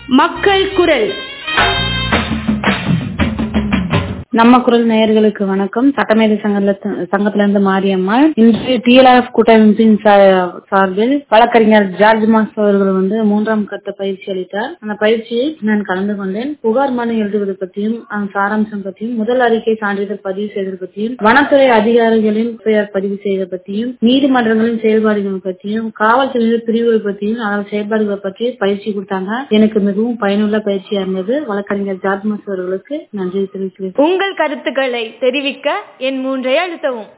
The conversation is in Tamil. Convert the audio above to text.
மக்கள் குரல் நம்ம குரல் நேயர்களுக்கு வணக்கம் சட்டமேதை சங்கத்துல சங்கத்துல இருந்து மாரியம்மாள் இன்று டிஎல்ஆர்எஃப் கூட்டமைப்பின் சா- சார்பில் வழக்கறிஞர் ஜார்ஜ் மாஸ் அவர்கள் வந்து மூன்றாம் கட்ட பயிற்சி அளித்தார் அந்த பயிற்சியை நான் கலந்து கொண்டேன் புகார் மனு எழுதுவது பற்றியும் அதன் சாராம்சம் பற்றியும் முதல் அறிக்கை சான்றிதழ் பதிவு செய்தது பற்றியும் வனத்துறை அதிகாரிகளின் பெயர் பதிவு செய்தது பற்றியும் நீதிமன்றங்களின் செயல்பாடுகள் பற்றியும் காவல்துறையின் பிரிவுகள் பற்றியும் அதன் செயல்பாடுகளை பற்றி பயிற்சி கொடுத்தாங்க எனக்கு மிகவும் பயனுள்ள பயிற்சியா இருந்தது வழக்கறிஞர் ஜார்ஜ் மாஸ் அவர்களுக்கு நன்றி தெரிவிக்கிறேன் உங்கள் கருத்துக்களை தெரிவிக்க என் மூன்றை அழுத்தவும்